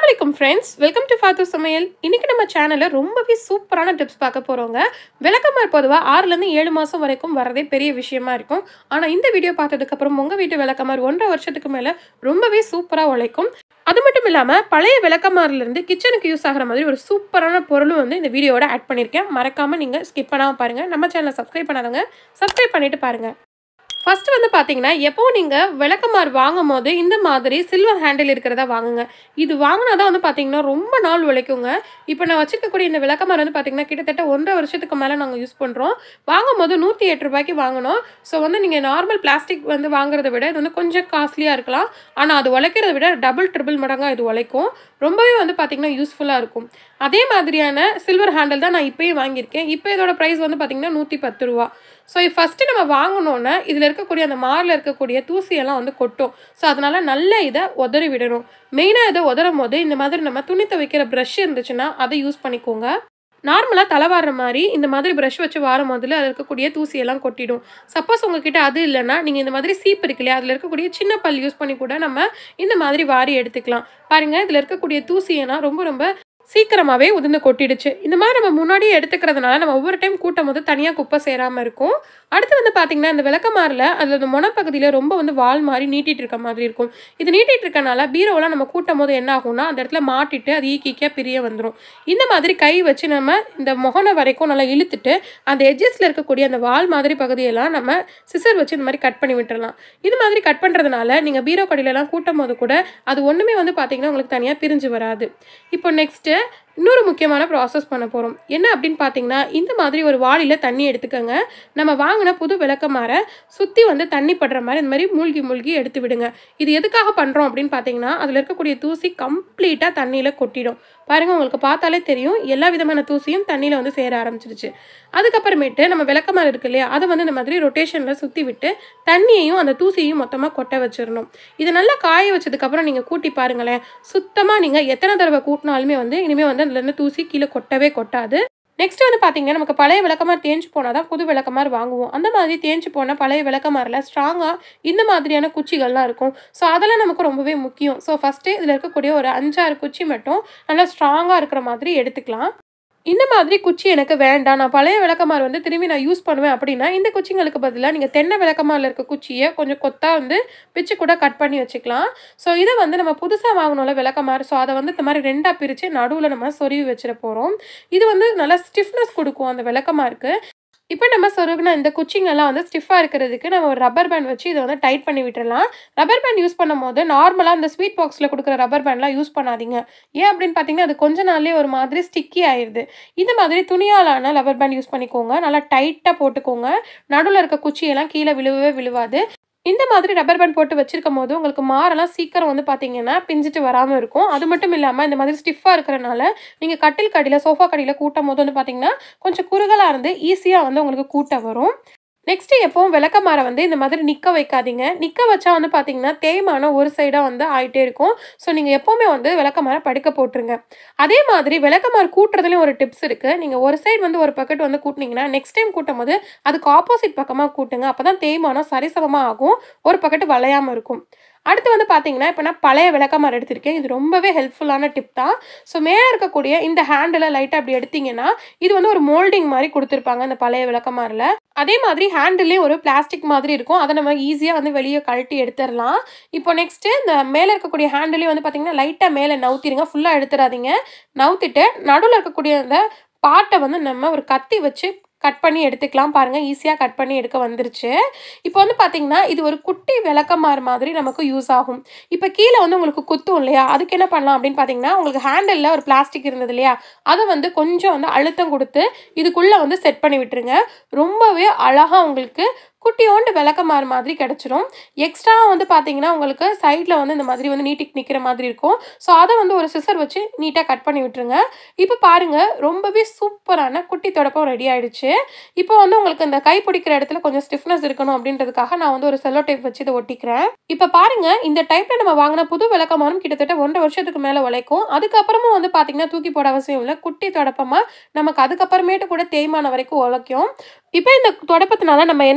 வலைக்கம் friends welcome to ஃபாத்து சமையல் இன்னைக்கு நம்ம சேனலில் ரொம்பவே சூப்பரான டிப்ஸ் பார்க்க போகிறோங்க விளக்கமார் பொதுவாக ஆறுலேருந்து ஏழு மாதம் வரைக்கும் வரதே பெரிய விஷயமா இருக்கும் ஆனால் இந்த வீடியோ பார்த்ததுக்கப்புறம் உங்கள் வீட்டு விளக்கமார் ஒன்றரை வருஷத்துக்கு மேலே ரொம்பவே சூப்பராக உழைக்கும் அது மட்டும் இல்லாமல் பழைய விளக்கமாரிலேருந்து கிச்சனுக்கு யூஸ் ஆகிற மாதிரி ஒரு சூப்பரான பொருளும் வந்து இந்த வீடியோவோட ஆட் பண்ணியிருக்கேன் மறக்காமல் நீங்கள் ஸ்கிப் பண்ணாமல் பாருங்கள் நம்ம சேனலை சப்ஸ்கிரைப் பண்ணாதவங்க சப்ஸ்கிரைப் பண்ணிட்டு பாருங்கள் ஃபர்ஸ்ட் வந்து பார்த்தீங்கன்னா எப்போ நீங்கள் விளக்கமாறு வாங்கும் போது இந்த மாதிரி சில்வர் ஹேண்டில் இருக்கிறதா வாங்குங்க இது வாங்கினா தான் வந்து பார்த்தீங்கன்னா ரொம்ப நாள் உழைக்குங்க இப்போ நான் வச்சிருக்கக்கூடிய இந்த விளக்கமாறு வந்து பார்த்தீங்கன்னா கிட்டத்தட்ட ஒன்றரை வருஷத்துக்கு மேலே நாங்கள் யூஸ் பண்ணுறோம் வாங்கும் போது நூற்றி எட்டு ரூபாய்க்கு வாங்கினோம் ஸோ வந்து நீங்கள் நார்மல் பிளாஸ்டிக் வந்து வாங்குறத விட இது வந்து கொஞ்சம் காஸ்ட்லியாக இருக்கலாம் ஆனால் அது உழைக்கிறத விட டபுள் ட்ரிபிள் மடங்காக இது உழைக்கும் ரொம்பவே வந்து பார்த்தீங்கன்னா யூஸ்ஃபுல்லாக இருக்கும் அதே மாதிரியான சில்வர் ஹேண்டில் தான் நான் இப்போயும் வாங்கியிருக்கேன் இப்போ இதோட ப்ரைஸ் வந்து பார்த்தீங்கன்னா நூற்றி பத்து ரூபா ஸோ இது ஃபஸ்ட்டு நம்ம வாங்கினோன்னே இதில் இருக்கக்கூடிய அந்த மாரில் இருக்கக்கூடிய தூசியெல்லாம் வந்து கொட்டும் ஸோ அதனால் நல்ல இதை உதறி விடணும் மெயினாக இதை உதறும் போது இந்த மாதிரி நம்ம துணி துவைக்கிற ப்ரஷ் இருந்துச்சுன்னா அதை யூஸ் பண்ணிக்கோங்க நார்மலாக தலை வாடுற மாதிரி இந்த மாதிரி ப்ரஷ் வச்சு வாரும் போதில் அதில் இருக்கக்கூடிய தூசியெல்லாம் கொட்டிடும் சப்போஸ் உங்ககிட்ட அது இல்லைன்னா நீங்கள் இந்த மாதிரி சீப் இருக்கு இல்லையா அதில் இருக்கக்கூடிய சின்ன பல் யூஸ் பண்ணி கூட நம்ம இந்த மாதிரி வாரி எடுத்துக்கலாம் பாருங்கள் இதில் இருக்கக்கூடிய தூசியெல்லாம் ரொம்ப ரொம்ப சீக்கிரமாகவே உதிர்ந்து கொட்டிடுச்சு இந்த மாதிரி நம்ம முன்னாடியே எடுத்துக்கிறதுனால நம்ம ஒவ்வொரு டைம் கூட்டும் போது தனியாக குப்பை சேராமல் இருக்கும் அடுத்து வந்து பார்த்திங்கன்னா இந்த விளக்கமாரில் அதில் அந்த முனப்பகுதியில் ரொம்ப வந்து வால் மாதிரி நீட்டிட்டு இருக்க மாதிரி இருக்கும் இது நீட்டிட்டு இருக்கனால பீரோவெலாம் நம்ம கூட்டும் போது என்ன ஆகும்னா அந்த இடத்துல மாட்டிட்டு அது ஈக்கிக்காக பிரிய வந்துடும் இந்த மாதிரி கை வச்சு நம்ம இந்த முகனை வரைக்கும் நல்லா இழுத்துட்டு அந்த எட்ஜஸில் இருக்கக்கூடிய அந்த வால் மாதிரி பகுதியெல்லாம் நம்ம சிசர் வச்சு இந்த மாதிரி கட் பண்ணி விட்டுறலாம் இது மாதிரி கட் பண்ணுறதுனால நீங்கள் பீரோ கடையிலலாம் கூட்டும் போது கூட அது ஒன்றுமே வந்து பார்த்திங்கன்னா உங்களுக்கு தனியாக பிரிஞ்சு வராது இப்போ நெக்ஸ்ட்டு இன்னொரு முக்கியமான ப்ராசஸ் பண்ண போகிறோம் என்ன அப்படின்னு பார்த்தீங்கன்னா இந்த மாதிரி ஒரு வாளியில் தண்ணி எடுத்துக்கோங்க நம்ம வாங்கின புது விளக்கமாற சுற்றி வந்து தண்ணி படுற மாதிரி இந்த மாதிரி மூழ்கி மூழ்கி எடுத்து விடுங்க இது எதுக்காக பண்ணுறோம் அப்படின்னு பார்த்தீங்கன்னா அதில் இருக்கக்கூடிய தூசி கம்ப்ளீட்டாக தண்ணியில் கொட்டிடும் பாருங்கள் உங்களுக்கு பார்த்தாலே தெரியும் எல்லா விதமான தூசியும் தண்ணியில் வந்து சேர ஆரம்பிச்சிருச்சு அதுக்கப்புறமேட்டு நம்ம விளக்கமாறு இருக்கு இல்லையா அதை வந்து இந்த மாதிரி ரொட்டேஷனில் சுற்றி விட்டு தண்ணியையும் அந்த தூசியையும் மொத்தமாக கொட்ட வச்சிடணும் இதை நல்லா காய வச்சதுக்கப்புறம் நீங்கள் கூட்டி பாருங்களேன் சுத்தமாக நீங்கள் எத்தனை தடவை கூட்டினாலுமே வந்து இனிமேல் வந்து அதுலேருந்து தூசி கீழே கொட்டவே கொட்டாது நெக்ஸ்ட் வந்து பார்த்தீங்கன்னா நமக்கு பழைய விளக்கமாறு தேஞ்சு போனால் தான் புது விளக்கமாறு வாங்குவோம் அந்த மாதிரி தேஞ்சு போன பழைய விளக்கமாரில் ஸ்ட்ராங்காக இந்த மாதிரியான குச்சிகள்லாம் இருக்கும் ஸோ அதெல்லாம் நமக்கு ரொம்பவே முக்கியம் ஸோ ஃபஸ்ட்டு இதில் இருக்கக்கூடிய ஒரு அஞ்சாறு குச்சி மட்டும் நல்லா ஸ்ட்ராங்காக இருக்கிற மாதிரி எடுத்துக்கலாம் இந்த மாதிரி குச்சி எனக்கு வேண்டாம் நான் பழைய விளக்கமாறு வந்து திரும்பி நான் யூஸ் பண்ணுவேன் அப்படின்னா இந்த குச்சிங்களுக்கு பதிலாக நீங்கள் தென்னை விளக்கமாரில் இருக்க குச்சியை கொஞ்சம் கொத்தாக வந்து பிச்சு கூட கட் பண்ணி வச்சுக்கலாம் ஸோ இதை வந்து நம்ம புதுசாக வாங்கணும்ல விளக்கமாறு ஸோ அதை வந்து இந்த மாதிரி ரெண்டாக பிரித்து நடுவில் நம்ம சொருவி வச்சிட போகிறோம் இது வந்து நல்லா ஸ்டிஃப்னஸ் கொடுக்கும் அந்த விளக்கமாருக்கு இப்போ நம்ம சொருகின இந்த குச்சிங்கெல்லாம் வந்து ஸ்டிஃபாக இருக்கிறதுக்கு நம்ம ஒரு ரப்பர் பேண்ட் வச்சு இதை வந்து டைட் பண்ணி விட்டுறலாம் ரப்பர் பேண்ட் யூஸ் பண்ணும்போது நார்மலாக அந்த ஸ்வீட் பாக்ஸில் கொடுக்குற ரப்பர் பேண்ட்லாம் யூஸ் பண்ணாதீங்க ஏன் அப்படின்னு பார்த்தீங்கன்னா அது கொஞ்ச நாள்லேயே ஒரு மாதிரி ஸ்டிக்கி ஆயிடுது இந்த மாதிரி துணியாலான ரப்பர் பேண்ட் யூஸ் பண்ணிக்கோங்க நல்லா டைட்டாக போட்டுக்கோங்க நடுவில் இருக்க குச்சியெல்லாம் கீழே விழுவவே விழுவாது இந்த மாதிரி ரப்பர் பேண்ட் போட்டு வச்சிருக்கும் போது உங்களுக்கு மாரெல்லாம் சீக்கிரம் வந்து பார்த்தீங்கன்னா பிஞ்சிட்டு வராமல் இருக்கும் அது மட்டும் இல்லாமல் இந்த மாதிரி ஸ்டிஃபாக இருக்கிறனால நீங்கள் கட்டில் கடியில் சோஃபா கடியில் கூட்டும் போது வந்து பார்த்தீங்கன்னா கொஞ்சம் குறுகலாக இருந்து ஈஸியாக வந்து உங்களுக்கு கூட்ட வரும் நெக்ஸ்ட்டு எப்பவும் விளக்கமாரை வந்து இந்த மாதிரி நிற்க வைக்காதீங்க நிற்க வச்சா வந்து பார்த்தீங்கன்னா தேய்மானம் ஒரு சைடாக வந்து ஆகிட்டே இருக்கும் ஸோ நீங்கள் எப்போவுமே வந்து விளக்கமாரை படுக்க போட்டுருங்க அதே மாதிரி விளக்கமாறு கூட்டுறதுலேயும் ஒரு டிப்ஸ் இருக்குது நீங்கள் ஒரு சைடு வந்து ஒரு பக்கெட் வந்து கூட்டினீங்கன்னா நெக்ஸ்ட் டைம் கூட்டும் போது அதுக்கு ஆப்போசிட் பக்கமாக கூட்டுங்க அப்போ தான் தேய்மானம் சரிசமமாக ஆகும் ஒரு பக்கெட்டு வளையாமல் இருக்கும் அடுத்து வந்து பார்த்தீங்கன்னா இப்போ நான் பழைய விளக்கமாறு எடுத்திருக்கேன் இது ரொம்பவே ஹெல்ப்ஃபுல்லான டிப் தான் ஸோ மேலே இருக்கக்கூடிய இந்த ஹேண்டில் லைட்டாக அப்படி எடுத்தீங்கன்னா இது வந்து ஒரு மோல்டிங் மாதிரி கொடுத்துருப்பாங்க இந்த பழைய விளக்கமாரில் அதே மாதிரி ஹேண்டில்லேயும் ஒரு பிளாஸ்டிக் மாதிரி இருக்கும் அதை நம்ம ஈஸியாக வந்து வெளியே கழட்டி எடுத்துடலாம் இப்போ நெக்ஸ்ட்டு இந்த மேலே இருக்கக்கூடிய ஹேண்டிலையும் வந்து பார்த்தீங்கன்னா லைட்டாக மேலே நவுத்திடுங்க ஃபுல்லாக எடுத்துடாதீங்க நவுத்திட்டு நடுவில் இருக்கக்கூடிய அந்த பாட்டை வந்து நம்ம ஒரு கத்தி வச்சு கட் பண்ணி எடுத்துக்கலாம் பாருங்கள் ஈஸியாக கட் பண்ணி எடுக்க வந்துருச்சு இப்போ வந்து பார்த்தீங்கன்னா இது ஒரு குட்டி விளக்கமாறு மாதிரி நமக்கு யூஸ் ஆகும் இப்போ கீழே வந்து உங்களுக்கு குத்தும் இல்லையா அதுக்கு என்ன பண்ணலாம் அப்படின்னு பார்த்தீங்கன்னா உங்களுக்கு ஹேண்டலில் ஒரு பிளாஸ்டிக் இருந்தது இல்லையா அதை வந்து கொஞ்சம் வந்து அழுத்தம் கொடுத்து இதுக்குள்ளே வந்து செட் பண்ணி விட்டுருங்க ரொம்பவே அழகாக உங்களுக்கு குட்டியோண்டு விளக்கமாறு மாதிரி கிடச்சிரும் எக்ஸ்ட்ரா வந்து பார்த்தீங்கன்னா உங்களுக்கு சைடில் வந்து இந்த மாதிரி வந்து நீட்டிக்கு நிற்கிற மாதிரி இருக்கும் ஸோ அதை வந்து ஒரு சிசர் வச்சு நீட்டாக கட் பண்ணி விட்டுருங்க இப்போ பாருங்கள் ரொம்பவே சூப்பரான குட்டி தொடப்பம் ரெடி ஆயிடுச்சு இப்போ வந்து உங்களுக்கு இந்த கை பிடிக்கிற இடத்துல கொஞ்சம் ஸ்டிஃப்னஸ் இருக்கணும் அப்படின்றதுக்காக நான் வந்து ஒரு செல்லோ டைப் வச்சு இதை ஒட்டிக்கிறேன் இப்போ பாருங்க இந்த டைப்பில் நம்ம வாங்கின புது விளக்கமாறும் கிட்டத்தட்ட ஒன்றரை வருஷத்துக்கு மேலே உழைக்கும் அதுக்கப்புறமும் வந்து பார்த்தீங்கன்னா தூக்கி போட அவசியம் இல்லை குட்டி தொடப்பமாக நமக்கு அதுக்கப்புறமேட்டு கூட தேய்மானம் வரைக்கும் உழைக்கும் இப்போ இந்த தொடப்பத்தினால நம்ம என்னென்ன பண்ணலாம்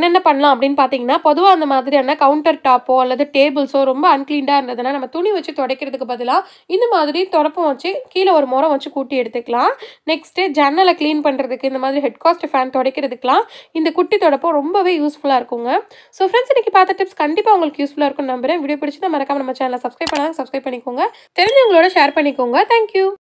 பண்ணலாம் அப்படின்னு பார்த்தீங்கன்னா பொதுவாக அந்த மாதிரியான கவுண்டர் டாப்போ அல்லது டேபிள்ஸோ ரொம்ப அன்க்ளீனாக இருந்ததுன்னா நம்ம துணி வச்சு துடைக்கிறதுக்கு பதிலாக இந்த மாதிரி தொடப்பம் வச்சு கீழே ஒரு முறம் வச்சு கூட்டி எடுத்துக்கலாம் நெக்ஸ்ட்டு ஜன்னலை க்ளீன் பண்ணுறதுக்கு இந்த மாதிரி ஹெட் காஸ்ட் ஃபேன் துடைக்கிறதுக்குலாம் இந்த குட்டி தொடப்பம் ரொம்பவே யூஸ்ஃபுல்லாக இருக்குங்க ஸோ ஃப்ரெண்ட்ஸ் இன்னைக்கு பார்த்த டிப்ஸ் கண்டிப்பாக உங்களுக்கு யூஸ்ஃபுல்லாக இருக்கும் நம்புறேன் வீடியோ பிடிச்சி மறக்காம நம்ம சேனலை சப்ஸ்கிரைப் பண்ணாங்க சப்ஸ்கிரைப் பண்ணிக்கோங்க தெரிஞ்சவங்களோட ஷேர் பண்ணிக்கோங்க தேங்க்யூ